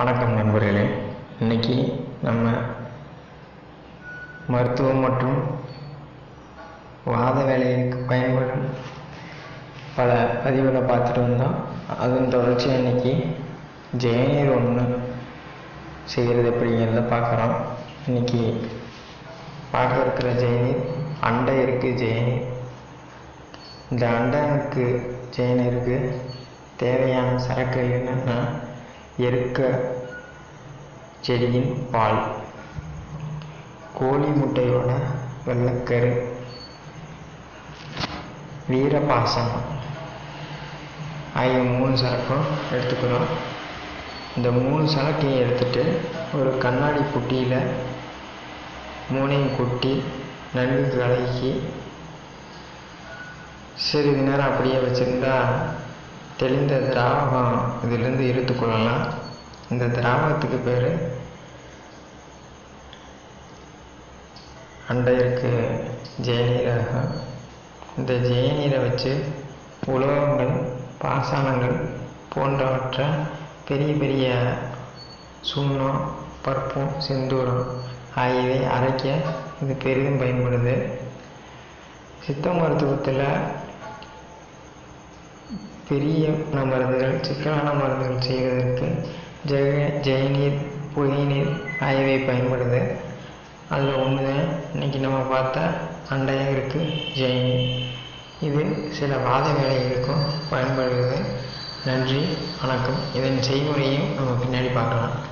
வணக்கம் நண்பர்களே இன்னைக்கு நம்ம மருத்துவம் மற்றும் வாத வேலைக்கு பயன்படும் பல பதிவுகளை பார்த்துட்டு வந்தோம் அதன் தொடர்ச்சியாக இன்னைக்கு ஜெயநீர் ஒன்று செய்கிறது எப்படிங்கிறத பார்க்குறோம் இன்னைக்கு பார்க்க இருக்கிற ஜெயநீர் அண்டை இருக்குது ஜெயநீர் இந்த அண்டனுக்கு ஜெயநீருக்கு தேவையான சரக்கு என்னென்னா எருக்க செடியின் பால் கோழி முட்டையோட வெள்ளைக்கரு வீரபாசம் ஆகிய மூணு சரக்கும் எடுத்துக்கிறோம் இந்த மூணு சரக்கையும் எடுத்துட்டு ஒரு கண்ணாடி புட்டியில் மூணையும் கொட்டி நன்கு கலக்கி சிறிது நேரம் அப்படியே வச்சுருந்தா தெளிந்த திராவகம் இதிலிருந்து எடுத்துக்கொள்ளலாம் இந்த திராவகத்துக்கு பேர் அண்டையிற்கு ஜெயநீரகம் இந்த ஜெயநீரை வச்சு உலோகங்கள் பாசானங்கள் போன்றவற்றை பெரிய பெரிய சுண்ணம் பருப்பும் செந்தூரம் ஆகியவை அரைக்க இது பெரிதும் பயன்படுது சித்த மருத்துவத்தில் பெரிய மருந்துகள் சிக்கலான மருந்துகள் செய்வதற்கு ஜெய ஜெயநீர் புதிநீர் ஆகியவை பயன்படுது அதில் ஒன்று தான் இன்றைக்கி நம்ம பார்த்த அண்டையாக இருக்குது ஜெயநீர் இது சில வாத வேலைகளுக்கும் பயன்படுகிறது நன்றி வணக்கம் இதன் செய்முறையும் நம்ம பின்னாடி பார்க்கலாம்